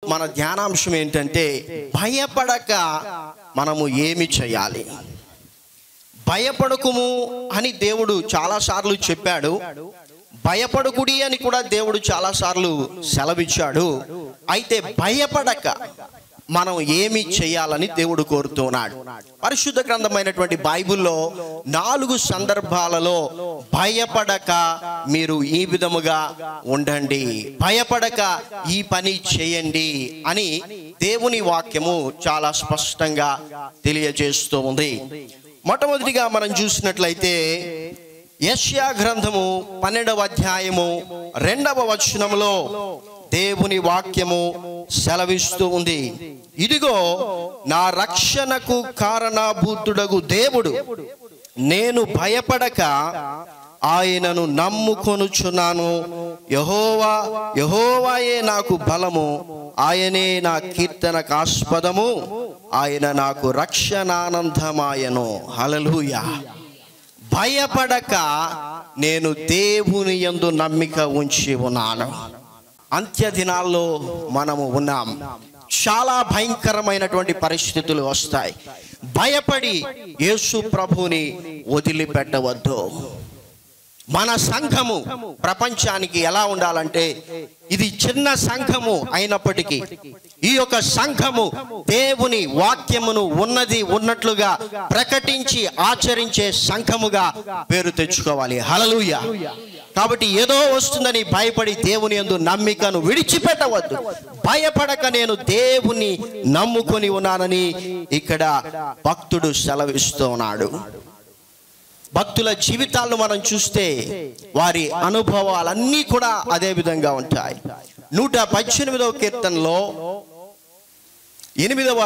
మన ధ్యానాంశం ఏంటంటే భయపడక మనము ఏమి చేయాలి భయపడకుము అని దేవుడు చాలాసార్లు చెప్పాడు భయపడకుడి అని కూడా దేవుడు చాలాసార్లు సెలవిచ్చాడు అయితే భయపడక మనం ఏమి చేయాలని దేవుడు కోరుతున్నాడు పరిశుద్ధ గ్రంథమైనటువంటి బైబిల్లో నాలుగు సందర్భాలలో భయపడక మీరు ఈ విధముగా ఉండండి భయపడక ఈ పని చేయండి అని దేవుని వాక్యము చాలా స్పష్టంగా తెలియజేస్తూ ఉంది మొట్టమొదటిగా మనం చూసినట్లయితే యష్యా గ్రంథము పన్నెండవ అధ్యాయము రెండవ వచనములో దేవుని వాక్యము సెలవిస్తూ ఉంది ఇదిగో నా రక్షణకు కారణభూతుడగు దేవుడు నేను భయపడక ఆయనను నమ్ముకొనుచున్నాను యహోవా యహోవాయే నాకు బలము ఆయనే నా కీర్తనకు ఆస్పదము ఆయన నాకు రక్షణానందమాయను హలలుయా భయపడక నేను దేవుని యందు నమ్మిక ఉంచి ఉన్నాను అంత్య దినాల్లో మనము ఉన్నాం చాలా భయంకరమైనటువంటి పరిస్థితులు వస్తాయి భయపడి యేసు ప్రభుని వదిలిపెట్టవద్దు మన సంఘము ప్రపంచానికి ఎలా ఉండాలంటే ఇది చిన్న సంఘము అయినప్పటికీ ఈ యొక్క సంఘము దేవుని వాక్యమును ఉన్నది ఉన్నట్లుగా ప్రకటించి ఆచరించే సంఘముగా పేరు తెచ్చుకోవాలి హలలుయ కాబట్టి ఏదో వస్తుందని భయపడి దేవుని యందు నమ్మికను విడిచిపెట్టవద్దు భయపడక నేను దేవుని నమ్ముకొని ఉన్నానని ఇక్కడ భక్తుడు సెలవిస్తూ ఉన్నాడు భక్తుల జీవితాలను మనం చూస్తే వారి అనుభవాలన్నీ కూడా అదే విధంగా ఉంటాయి నూట పద్దెనిమిదవ కీర్తనలో ఎనిమిదవ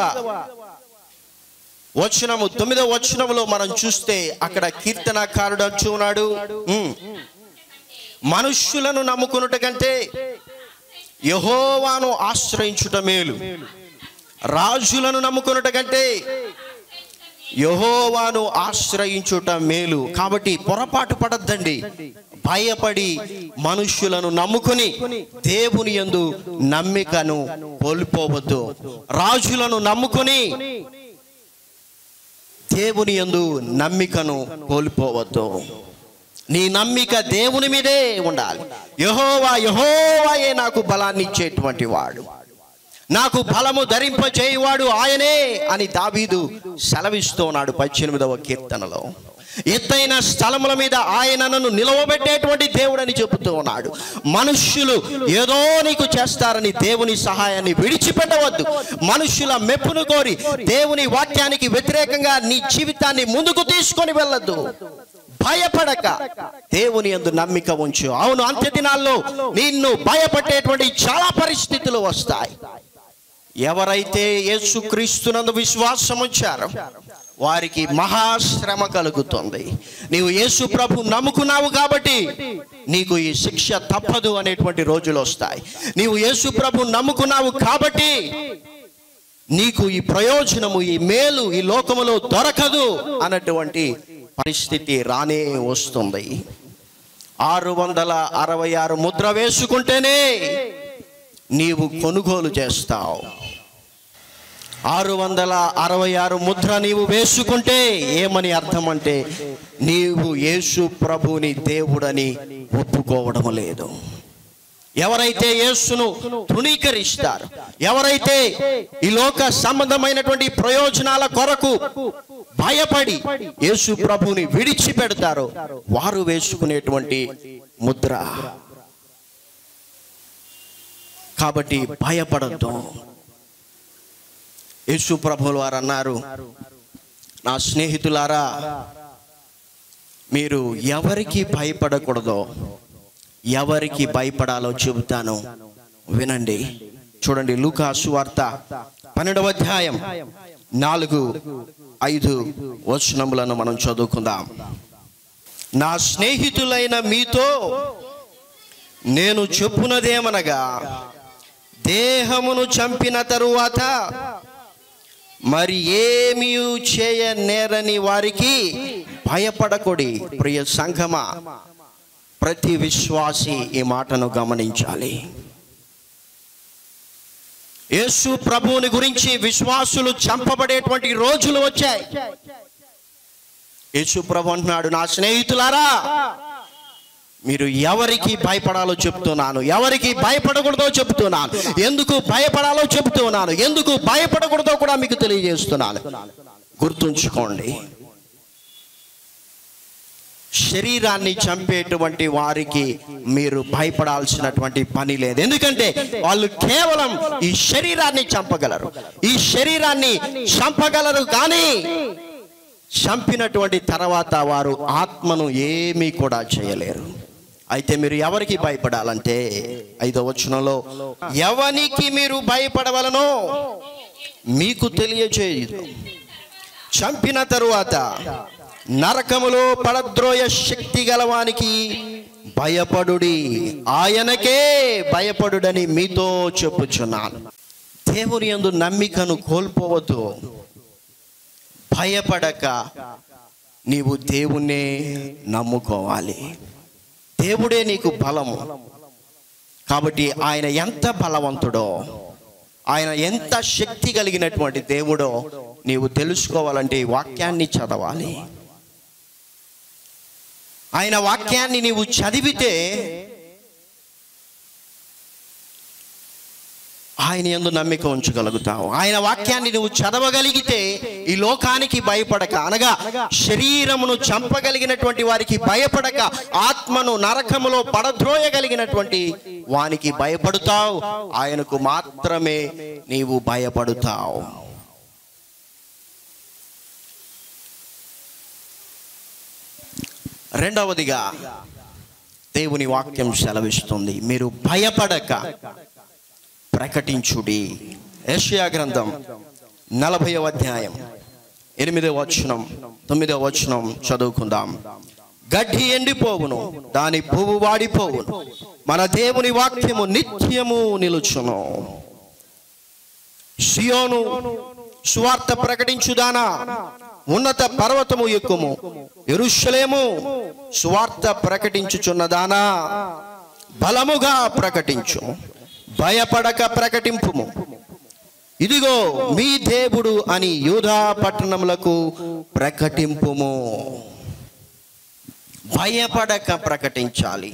వచనము తొమ్మిదవ వచనములో మనం చూస్తే అక్కడ కీర్తనకారుడు వచ్చి ఉన్నాడు ఉమ్. మనుష్యులను నమ్ముకున్నట కంటే యహోవాను ఆశ్రయించుట మేలు రాజులను నమ్ముకున్నట కంటే యహోవాను ఆశ్రయించుట మేలు కాబట్టి పొరపాటు పడద్దండి భయపడి మనుష్యులను నమ్ముకుని దేవుని యందు నమ్మికను కోల్పోవద్దు రాజులను నమ్ముకుని దేవుని యందు నమ్మికను కోల్పోవద్దు నీ నమ్మిక దేవుని మీదే ఉండాలి యహోవా యహోవాయే నాకు బలాన్ని ఇచ్చేటువంటి వాడు నాకు బలము ధరింపచేయువాడు ఆయనే అని దావీదు సెలవిస్తున్నాడు పద్దెనిమిదవ కీర్తనలో ఎత్తైన స్థలముల మీద ఆయన నన్ను నిలవబెట్టేటువంటి దేవుడని చెబుతూ ఉన్నాడు మనుష్యులు ఏదో నీకు చేస్తారని దేవుని సహాయాన్ని విడిచిపెట్టవద్దు మనుష్యుల మెప్పును కోరి దేవుని వాక్యానికి వ్యతిరేకంగా నీ జీవితాన్ని ముందుకు తీసుకొని వెళ్ళొద్దు భయపడక దేవుని యందు నమ్మిక ఉంచు అవును అంత్య దినాల్లో నిన్ను భయపట్టేటువంటి చాలా పరిస్థితులు వస్తాయి ఎవరైతే యేసుక్రీస్తునందు విశ్వాసం ఉంచారో వారికి మహాశ్రమ కలుగుతుంది నీవు యేసు ప్రభు నమ్ముకున్నావు కాబట్టి నీకు ఈ శిక్ష తప్పదు అనేటువంటి రోజులు వస్తాయి నీవు యేసు ప్రభు నమ్ముకున్నావు కాబట్టి నీకు ఈ ప్రయోజనము ఈ మేలు ఈ లోకములో దొరకదు అన్నటువంటి పరిస్థితి రానే వస్తుంది ఆరు వందల అరవై ఆరు ముద్ర వేసుకుంటేనే నీవు కొనుగోలు చేస్తావు ఆరు వందల అరవై ఆరు ముద్ర నీవు వేసుకుంటే ఏమని అర్థం అంటే నీవు యేసు ప్రభుని దేవుడని ఒప్పుకోవడం లేదు ఎవరైతే యేసును తృణీకరిస్తారు ఎవరైతే ఈ లోక సంబంధమైనటువంటి ప్రయోజనాల కొరకు భయపడి యేసు ప్రభుని విడిచిపెడతారో వారు వేసుకునేటువంటి ముద్ర కాబట్టి భయపడద్దు యేసు ప్రభులు వారు అన్నారు నా స్నేహితులారా మీరు ఎవరికి భయపడకూడదో ఎవరికి భయపడాలో చెబుతాను వినండి చూడండి లూకాసు వార్త పన్నెండవ అధ్యాయం నాలుగు ఐదు వచనములను మనం చదువుకుందాం నా స్నేహితులైన మీతో నేను చెప్పునదేమనగా దేహమును చంపిన తరువాత మరి ఏమీ చేయ నేరని వారికి భయపడకొడి ప్రియ సంఘమా ప్రతి విశ్వాసి ఈ మాటను గమనించాలి యేసు ప్రభువుని గురించి విశ్వాసులు చంపబడేటువంటి రోజులు వచ్చాయి యేసు ప్రభు అంటున్నాడు నా స్నేహితులారా మీరు ఎవరికి భయపడాలో చెప్తున్నాను ఎవరికి భయపడకూడదో చెప్తున్నాను ఎందుకు భయపడాలో చెప్తున్నాను ఎందుకు భయపడకూడదో కూడా మీకు తెలియజేస్తున్నాను గుర్తుంచుకోండి శరీరాన్ని చంపేటువంటి వారికి మీరు భయపడాల్సినటువంటి పని లేదు ఎందుకంటే వాళ్ళు కేవలం ఈ శరీరాన్ని చంపగలరు ఈ శరీరాన్ని చంపగలరు కానీ చంపినటువంటి తర్వాత వారు ఆత్మను ఏమీ కూడా చేయలేరు అయితే మీరు ఎవరికి భయపడాలంటే ఐదో వచనంలో ఎవనికి మీరు భయపడవలనో మీకు తెలియచేయదు చంపిన తరువాత నరకములో పడద్రోయ శక్తి గలవానికి భయపడుడి ఆయనకే భయపడుడని మీతో చెప్పుచున్నాను దేవుని యందు నమ్మికను కోల్పోవద్దు భయపడక నీవు దేవుణ్ణే నమ్ముకోవాలి దేవుడే నీకు బలము కాబట్టి ఆయన ఎంత బలవంతుడో ఆయన ఎంత శక్తి కలిగినటువంటి దేవుడో నీవు తెలుసుకోవాలంటే ఈ వాక్యాన్ని చదవాలి ఆయన వాక్యాన్ని నీవు చదివితే ఆయన ఎందు నమ్మిక ఉంచగలుగుతావు ఆయన వాక్యాన్ని నువ్వు చదవగలిగితే ఈ లోకానికి భయపడక అనగా శరీరమును చంపగలిగినటువంటి వారికి భయపడక ఆత్మను నరకములో పడద్రోయగలిగినటువంటి వానికి భయపడుతావు ఆయనకు మాత్రమే నీవు భయపడుతావు రెండవదిగా దేవుని వాక్యం సెలవిస్తుంది మీరు భయపడక ప్రకటించుడి ఏషియా గ్రంథం నలభై అధ్యాయం ఎనిమిదవ వచనం తొమ్మిదవ వచనం చదువుకుందాం గడ్డి ఎండిపోవును దాని పువ్వు వాడిపోవును మన దేవుని వాక్యము నిత్యము నిలుచును సియోను సువార్త ప్రకటించుదానా ఉన్నత పర్వతము ఎక్కుము ఎరుషలేము సువార్త ప్రకటించుచున్నదానా బలముగా ప్రకటించు భయపడక ప్రకటింపుము ఇదిగో మీ దేవుడు అని యూదా పట్టణములకు ప్రకటింపుము భయపడక ప్రకటించాలి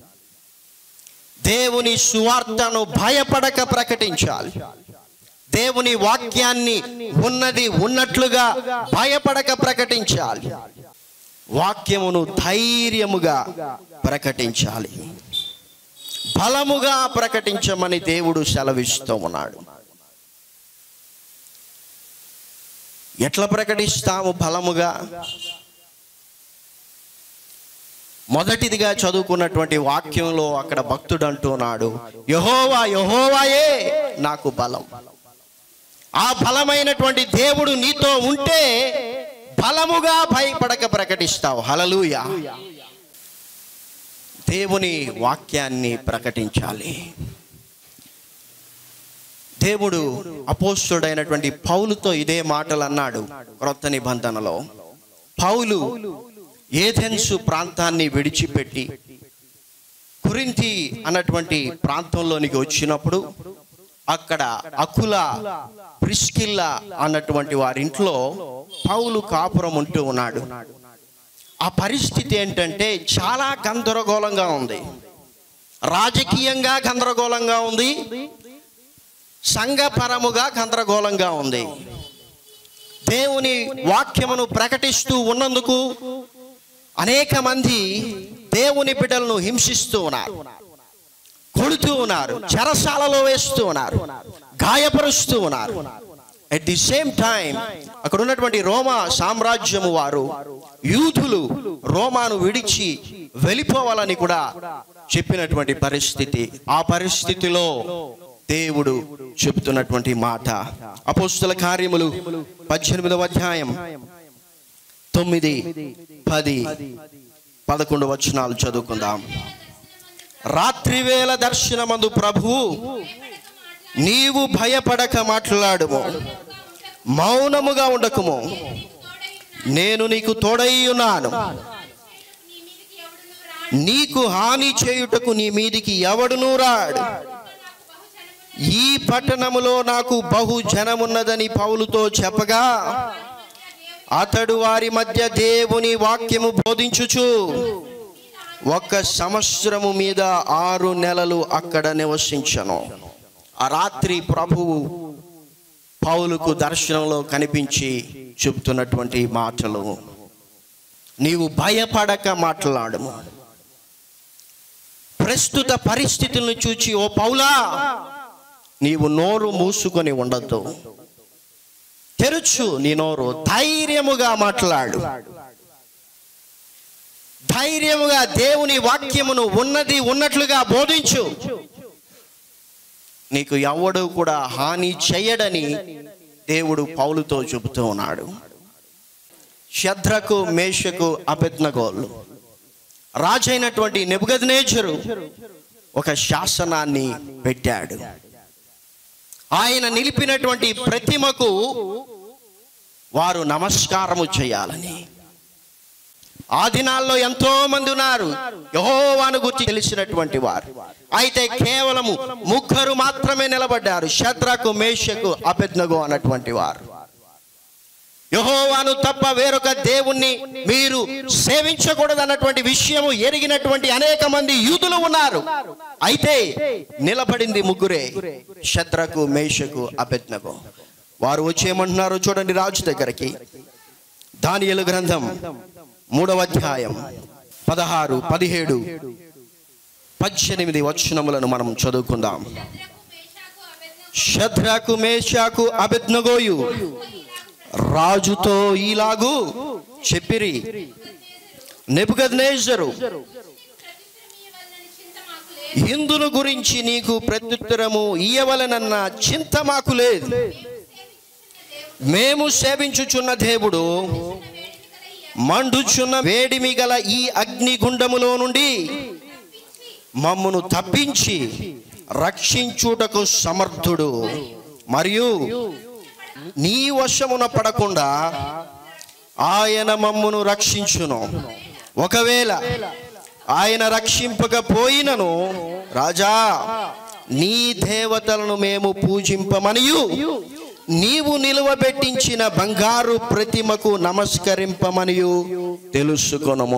దేవుని సువార్తను భయపడక ప్రకటించాలి దేవుని వాక్యాన్ని ఉన్నది ఉన్నట్లుగా భయపడక ప్రకటించాలి వాక్యమును ధైర్యముగా ప్రకటించాలి బలముగా ప్రకటించమని దేవుడు సెలవిస్తూ ఉన్నాడు ఎట్లా ప్రకటిస్తాము బలముగా మొదటిదిగా చదువుకున్నటువంటి వాక్యంలో అక్కడ భక్తుడు అంటున్నాడు యహోవా యహోవాయే నాకు బలం ఆ బలమైనటువంటి దేవుడు నీతో ఉంటే బలముగా భయపడక ప్రకటిస్తావు హలలుయ దేవుని వాక్యాన్ని ప్రకటించాలి దేవుడు అపోస్తుడైనటువంటి పౌలుతో ఇదే మాటలు అన్నాడు క్రొత్త నిబంధనలో పౌలు ఏథెన్సు ప్రాంతాన్ని విడిచిపెట్టి కురింతి అన్నటువంటి ప్రాంతంలోనికి వచ్చినప్పుడు అక్కడ అకుల ప్రిస్కిల్ల అన్నటువంటి వారింట్లో పౌలు కాపురం ఉంటూ ఉన్నాడు ఆ పరిస్థితి ఏంటంటే చాలా గందరగోళంగా ఉంది రాజకీయంగా గందరగోళంగా ఉంది సంఘపరముగా గందరగోళంగా ఉంది దేవుని వాక్యమును ప్రకటిస్తూ ఉన్నందుకు అనేక మంది దేవుని బిడ్డలను హింసిస్తూ ఉన్నారు కొడుతూ ఉన్నారు చెరసాలలో వేస్తూ ఉన్నారు గాయపరుస్తూ ఉన్నారు అట్ ది సేమ్ టైం అక్కడ ఉన్నటువంటి రోమా సామ్రాజ్యము వారు యూదులు రోమాను విడిచి వెళ్ళిపోవాలని కూడా చెప్పినటువంటి పరిస్థితి ఆ పరిస్థితిలో దేవుడు చెప్తున్నటువంటి మాట అపోస్తుల కార్యములు పద్దెనిమిదవ అధ్యాయం తొమ్మిది పది పదకొండు వచనాలు చదువుకుందాం రాత్రివేళ దర్శనమందు ప్రభు నీవు భయపడక మాట్లాడుము మౌనముగా ఉండకుము నేను నీకు తోడై ఉన్నాను నీకు హాని చేయుటకు నీ మీదికి ఎవడునూ రాడు ఈ పట్టణములో నాకు బహు జనమున్నదని పౌలుతో చెప్పగా అతడు వారి మధ్య దేవుని వాక్యము బోధించుచు ఒక్క సంవత్సరము మీద ఆరు నెలలు అక్కడ నివసించను ఆ రాత్రి ప్రభువు పౌలుకు దర్శనంలో కనిపించి చెప్తున్నటువంటి మాటలు నీవు భయపడక మాట్లాడము ప్రస్తుత పరిస్థితులను చూచి ఓ పౌలా నీవు నోరు మూసుకొని ఉండద్దు తెరుచు నీ నోరు ధైర్యముగా మాట్లాడు ధైర్యముగా దేవుని వాక్యమును ఉన్నది ఉన్నట్లుగా బోధించు నీకు ఎవడు కూడా హాని చేయడని దేవుడు పౌలుతో చెబుతూ ఉన్నాడు శద్రకు మేషకు అపెత్నగోళ్ళు రాజైనటువంటి నెబుగద్నేచరు ఒక శాసనాన్ని పెట్టాడు ఆయన నిలిపినటువంటి ప్రతిమకు వారు నమస్కారము చేయాలని ఆ దినాల్లో ఎంతో మంది ఉన్నారు యహోవాను గురించి తెలిసినటువంటి వారు అయితే కేవలము ముగ్గురు మాత్రమే నిలబడ్డారు శత్రకు మేషకు అపెద్నగో అన్నటువంటి వారు యహోవాను తప్ప వేరొక దేవుణ్ణి మీరు సేవించకూడదు అన్నటువంటి విషయము ఎరిగినటువంటి అనేక మంది యూదులు ఉన్నారు అయితే నిలబడింది ముగ్గురే శత్రకు మేషకు అపెద్నగో వారు వచ్చేయమంటున్నారు చూడండి రాజు దగ్గరికి దానియలు గ్రంథం మూడవ అధ్యాయం పదహారు పదిహేడు పద్దెనిమిది వచనములను మనం చదువుకుందాం శద్రకు మేషాకు అబెద్నగోయు రాజుతో ఈలాగు చెప్పిరి నెబుకద్నేజరు ఇందును గురించి నీకు ప్రత్యుత్తరము ఇయ్యవలనన్న చింత మాకు లేదు మేము సేవించుచున్న దేవుడు మండుచున్న వేడిమి గల ఈ అగ్నిగుండములో నుండి మమ్మను తప్పించి రక్షించుటకు సమర్థుడు మరియు నీ వశమున పడకుండా ఆయన మమ్మును రక్షించును ఒకవేళ ఆయన రక్షింపకపోయినను రాజా నీ దేవతలను మేము పూజింపమనియు నీవు నిలువబెట్టించిన బంగారు ప్రతిమకు నమస్కరింపమనియు తెలుసుకొనము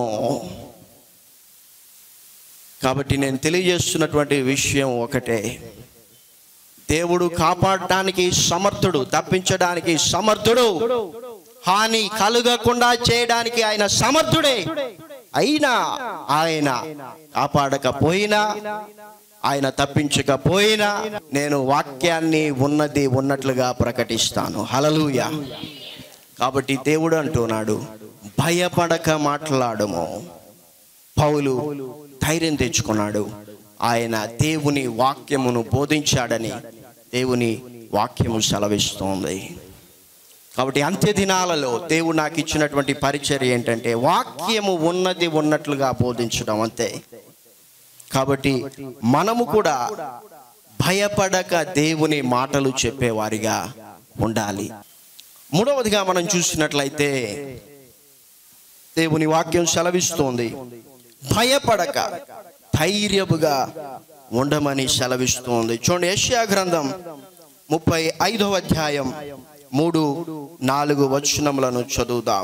కాబట్టి నేను తెలియజేస్తున్నటువంటి విషయం ఒకటే దేవుడు కాపాడటానికి సమర్థుడు తప్పించడానికి సమర్థుడు హాని కలుగకుండా చేయడానికి ఆయన సమర్థుడే అయినా ఆయన కాపాడకపోయినా ఆయన తప్పించకపోయినా నేను వాక్యాన్ని ఉన్నది ఉన్నట్లుగా ప్రకటిస్తాను హలలుయ కాబట్టి దేవుడు అంటున్నాడు భయపడక మాట్లాడము పౌలు ధైర్యం తెచ్చుకున్నాడు ఆయన దేవుని వాక్యమును బోధించాడని దేవుని వాక్యము సెలవిస్తోంది కాబట్టి అంత్య దినాలలో దేవుడు నాకు ఇచ్చినటువంటి పరిచర్య ఏంటంటే వాక్యము ఉన్నది ఉన్నట్లుగా బోధించడం అంతే కాబట్టి మనము కూడా భయపడక దేవుని మాటలు చెప్పేవారిగా ఉండాలి మూడవదిగా మనం చూసినట్లయితే దేవుని వాక్యం సెలవిస్తోంది భయపడక ధైర్యముగా ఉండమని సెలవిస్తోంది చూడండి యెషయా గ్రంథం ముప్పై ఐదవ అధ్యాయం మూడు నాలుగు వచనములను చదువుదాం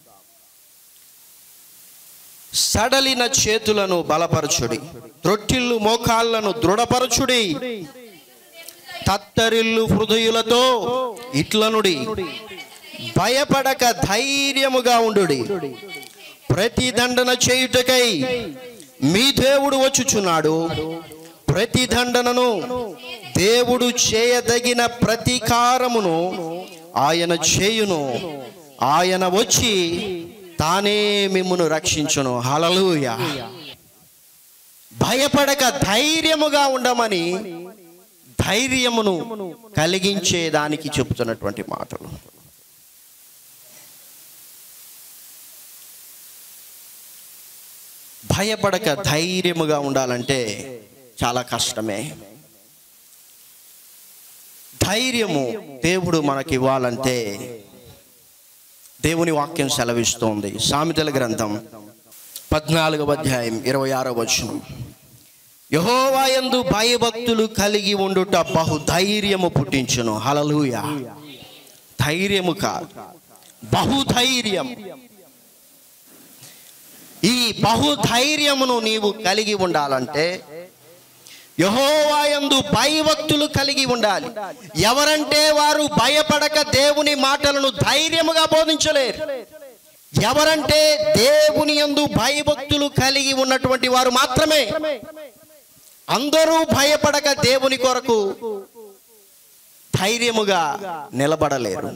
సడలిన చేతులను బలపరచుడి త్రొట్టిల్లు మోకాళ్లను దృఢపరచుడి తత్తరిల్లు హృదయులతో ఇట్లనుడి భయపడక ధైర్యముగా ఉండుడి ప్రతిదండన చేయుటకై మీ దేవుడు వచ్చుచున్నాడు ప్రతిదండనను దేవుడు చేయదగిన ప్రతీకారమును ఆయన చేయును ఆయన వచ్చి తానే మిమ్మును రక్షించును హలలుయ భయపడక ధైర్యముగా ఉండమని ధైర్యమును కలిగించేదానికి చెబుతున్నటువంటి మాటలు భయపడక ధైర్యముగా ఉండాలంటే చాలా కష్టమే ధైర్యము దేవుడు మనకి ఇవ్వాలంటే దేవుని వాక్యం సెలవిస్తోంది సామెతల గ్రంథం పద్నాలుగవ అధ్యాయం ఇరవై ఆరవ వచనం యహోవా యందు భయభక్తులు కలిగి ఉండుట బహుధైర్యము పుట్టించును హలలుయ ధైర్యము కాదు బహుధైర్యం ఈ బహుధైర్యమును నీవు కలిగి ఉండాలంటే యహోవాయందు భయభక్తులు కలిగి ఉండాలి ఎవరంటే వారు భయపడక దేవుని మాటలను ధైర్యముగా బోధించలేరు ఎవరంటే దేవుని యందు భయభక్తులు కలిగి ఉన్నటువంటి వారు మాత్రమే అందరూ భయపడక దేవుని కొరకు ధైర్యముగా నిలబడలేరు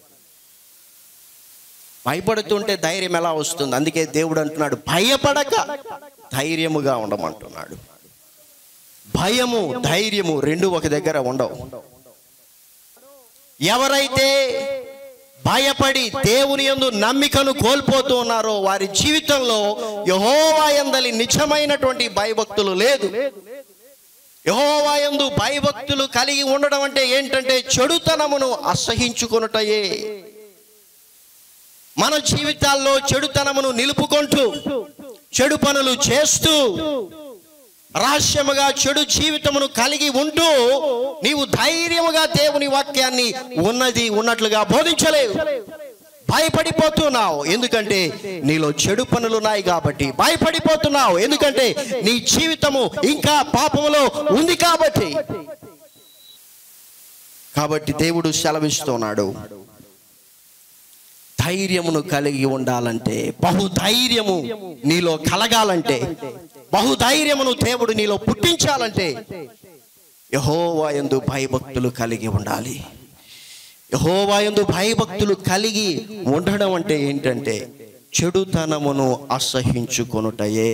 భయపడుతుంటే ధైర్యం ఎలా వస్తుంది అందుకే దేవుడు అంటున్నాడు భయపడక ధైర్యముగా ఉండమంటున్నాడు భయము ధైర్యము రెండు ఒక దగ్గర ఉండవు ఎవరైతే భయపడి దేవుని యందు నమ్మికను కోల్పోతూ ఉన్నారో వారి జీవితంలో యహోవా యందలి నిజమైనటువంటి భయభక్తులు లేదు యహోవా యందు భయభక్తులు కలిగి ఉండడం అంటే ఏంటంటే చెడుతనమును అసహించుకొనుటయే మన జీవితాల్లో చెడుతనమును నిలుపుకుంటూ చెడు పనులు చేస్తూ రహస్యముగా చెడు జీవితమును కలిగి ఉంటూ నీవు ధైర్యముగా దేవుని వాక్యాన్ని ఉన్నది ఉన్నట్లుగా బోధించలేవు భయపడిపోతున్నావు ఎందుకంటే నీలో చెడు పనులు ఉన్నాయి కాబట్టి భయపడిపోతున్నావు ఎందుకంటే నీ జీవితము ఇంకా పాపములో ఉంది కాబట్టి కాబట్టి దేవుడు సెలవిస్తున్నాడు ధైర్యమును కలిగి ఉండాలంటే బహుధైర్యము నీలో కలగాలంటే బహుధైర్యమును దేవుడు నీలో పుట్టించాలంటే యహోవా యందు భయభక్తులు కలిగి ఉండాలి యహోవా యందు భయభక్తులు కలిగి ఉండడం అంటే ఏంటంటే చెడుతనమును అసహించుకొనుటయే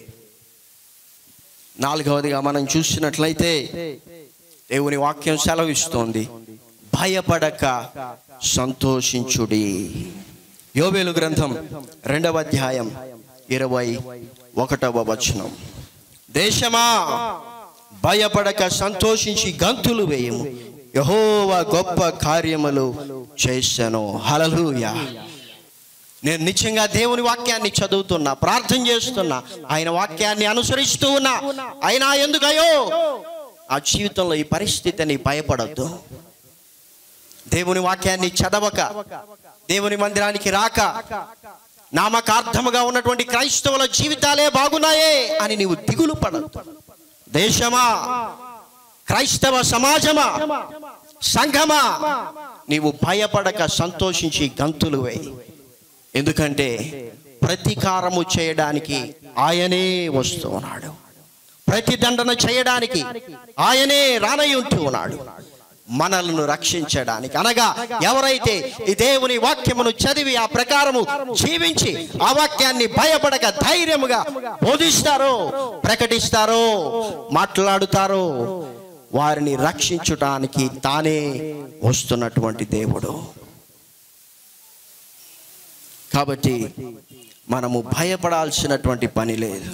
నాలుగవదిగా మనం చూసినట్లయితే దేవుని వాక్యం సెలవిస్తోంది భయపడక సంతోషించుడి యోవేలు గ్రంథం రెండవ అధ్యాయం ఇరవై ఒకటవ వచనం దేశమా భయపడక సంతోషించి గంతులు వేయము యహోవా గొప్ప కార్యములు చేశాను హలలుయా నేను నిత్యంగా దేవుని వాక్యాన్ని చదువుతున్నా ప్రార్థన చేస్తున్నా ఆయన వాక్యాన్ని అనుసరిస్తూ ఉన్నా అయినా ఎందుకయో ఆ జీవితంలో ఈ పరిస్థితిని భయపడద్దు దేవుని వాక్యాన్ని చదవక దేవుని మందిరానికి రాక నామకార్థముగా ఉన్నటువంటి క్రైస్తవుల జీవితాలే బాగున్నాయే అని నీవు దిగులు పడద్దు దేశమా క్రైస్తవ సమాజమా సంఘమా నీవు భయపడక సంతోషించి గంతులు వేయి ఎందుకంటే ప్రతీకారము చేయడానికి ఆయనే వస్తూ ఉన్నాడు ప్రతిదండన చేయడానికి ఆయనే రానై ఉంటూ ఉన్నాడు మనలను రక్షించడానికి అనగా ఎవరైతే ఈ దేవుని వాక్యమును చదివి ఆ ప్రకారము జీవించి ఆ వాక్యాన్ని భయపడక ధైర్యముగా బోధిస్తారో ప్రకటిస్తారో మాట్లాడుతారో వారిని రక్షించటానికి తానే వస్తున్నటువంటి దేవుడు కాబట్టి మనము భయపడాల్సినటువంటి పని లేదు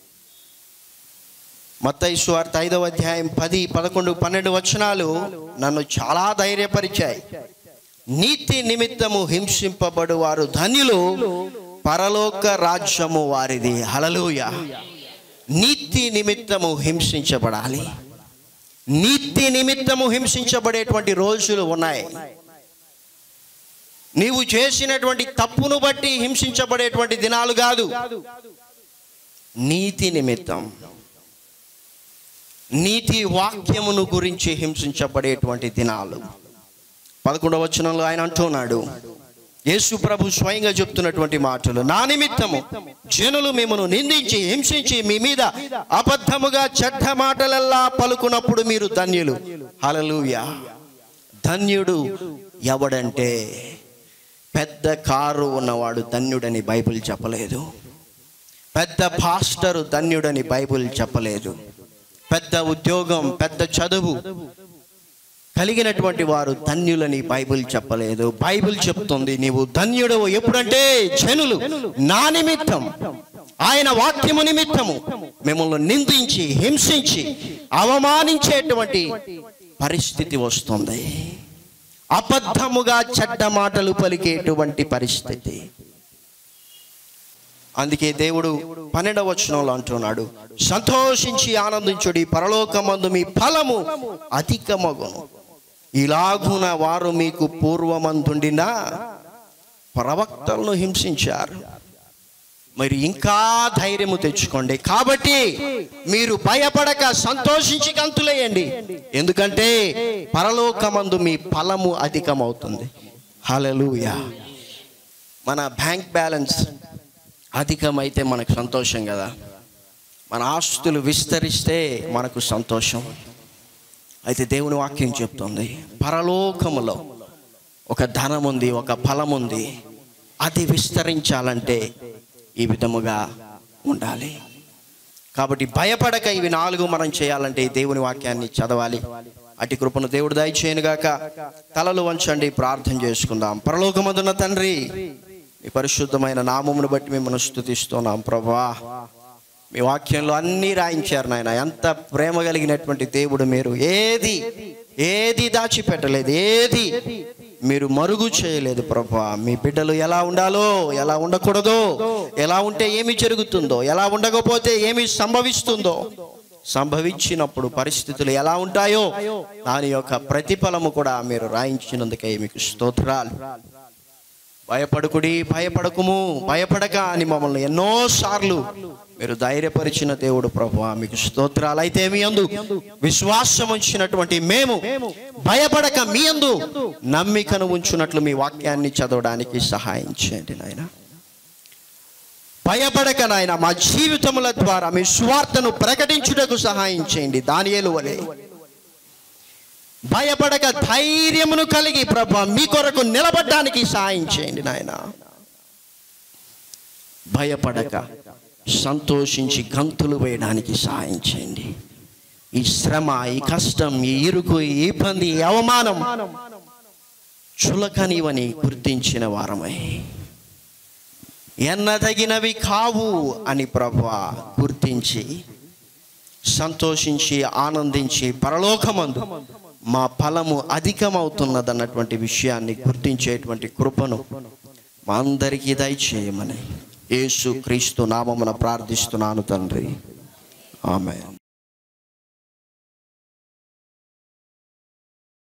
మత్తయి సువార్త ఐదవ అధ్యాయం పది పదకొండు పన్నెండు వచనాలు నన్ను చాలా ధైర్యపరిచాయి నీతి నిమిత్తము హింసింపబడు వారు ధన్యులు పరలోక రాజ్యము వారిది హలలుయ నీతి నిమిత్తము హింసించబడాలి నీతి నిమిత్తము హింసించబడేటువంటి రోజులు ఉన్నాయి నీవు చేసినటువంటి తప్పును బట్టి హింసించబడేటువంటి దినాలు కాదు నీతి నిమిత్తం నీతి వాక్యమును గురించి హింసించబడేటువంటి దినాలు పదకొండవ వచనంలో ఆయన అంటున్నాడు యేసు ప్రభు స్వయంగా చెప్తున్నటువంటి మాటలు నా నిమిత్తము జనులు మిమ్మను నిందించి హింసించి మీ మీద అబద్ధముగా చెడ్డ మాటలల్లా పలుకున్నప్పుడు మీరు ధన్యులు హలలుయా ధన్యుడు ఎవడంటే పెద్ద కారు ఉన్నవాడు ధన్యుడని బైబిల్ చెప్పలేదు పెద్ద పాస్టరు ధన్యుడని బైబిల్ చెప్పలేదు పెద్ద ఉద్యోగం పెద్ద చదువు కలిగినటువంటి వారు ధన్యులని బైబిల్ చెప్పలేదు బైబిల్ చెప్తుంది నీవు ధన్యుడు ఎప్పుడంటే జనులు నా నిమిత్తం ఆయన వాక్యము నిమిత్తము మిమ్మల్ని నిందించి హింసించి అవమానించేటువంటి పరిస్థితి వస్తుంది అబద్ధముగా చెడ్డ మాటలు పలికేటువంటి పరిస్థితి అందుకే దేవుడు పన్నెండవ వచనంలో అంటున్నాడు సంతోషించి ఆనందించుడి పరలోకమందు మీ ఫలము అధికమగును ఇలాగున వారు మీకు పూర్వమందుండిన ప్రవక్తలను హింసించారు మరి ఇంకా ధైర్యము తెచ్చుకోండి కాబట్టి మీరు భయపడక సంతోషించి గంతులేయండి ఎందుకంటే పరలోకమందు మీ ఫలము అధికమవుతుంది హల్లెలూయా మన బ్యాంక్ బ్యాలెన్స్ అధికమైతే మనకు సంతోషం కదా మన ఆస్తులు విస్తరిస్తే మనకు సంతోషం అయితే దేవుని వాక్యం చెప్తుంది పరలోకములో ఒక ధనం ఉంది ఒక ఫలం ఉంది అది విస్తరించాలంటే ఈ విధముగా ఉండాలి కాబట్టి భయపడక ఇవి నాలుగు మనం చేయాలంటే ఈ దేవుని వాక్యాన్ని చదవాలి అటు కృపను దేవుడు దయచేయనుగాక తలలు వంచండి ప్రార్థన చేసుకుందాం పరలోకమందున్న తండ్రి మీ పరిశుద్ధమైన నామమును బట్టి మిమ్మల్ని స్థుతిస్తున్నాం ప్రభా మీ వాక్యంలో అన్నీ రాయించారు నాయన ఎంత ప్రేమ కలిగినటువంటి దేవుడు మీరు ఏది ఏది దాచిపెట్టలేదు ఏది మీరు మరుగు చేయలేదు ప్రభా మీ బిడ్డలు ఎలా ఉండాలో ఎలా ఉండకూడదో ఎలా ఉంటే ఏమి జరుగుతుందో ఎలా ఉండకపోతే ఏమి సంభవిస్తుందో సంభవించినప్పుడు పరిస్థితులు ఎలా ఉంటాయో దాని యొక్క ప్రతిఫలము కూడా మీరు రాయించినందుకే మీకు స్తోత్రాలు భయపడుకుడి భయపడకుము భయపడక అని మమ్మల్ని ఎన్నో సార్లు మీరు ధైర్యపరిచిన దేవుడు ప్రభు మీకు స్తోత్రాలు అయితే మీ అందు విశ్వాసం ఉంచినటువంటి మేము భయపడక మీ అందు నమ్మికను ఉంచున్నట్లు మీ వాక్యాన్ని చదవడానికి సహాయం చేయండి నాయన భయపడక నాయన మా జీవితముల ద్వారా మీ స్వార్థను ప్రకటించుటకు సహాయం చేయండి దానియేలు వలె భయపడక ధైర్యమును కలిగి ప్రభా మీ కొరకు నిలబడడానికి సహాయం చేయండి నాయన భయపడక సంతోషించి గంతులు వేయడానికి సహాయం చేయండి ఈ శ్రమ ఈ కష్టం ఈ ఇరుకు ఈ ఇబ్బంది ఈ అవమానం చులకనివని గుర్తించిన వారమై ఎన్నదగినవి కావు అని ప్రభా గుర్తించి సంతోషించి ఆనందించి పరలోకమందు మా ఫలము అధికమవుతున్నదన్నటువంటి విషయాన్ని గుర్తించేటువంటి కృపను మా అందరికీ దయచేయమని యేసు క్రీస్తు నామమున ప్రార్థిస్తున్నాను తండ్రి ఆమె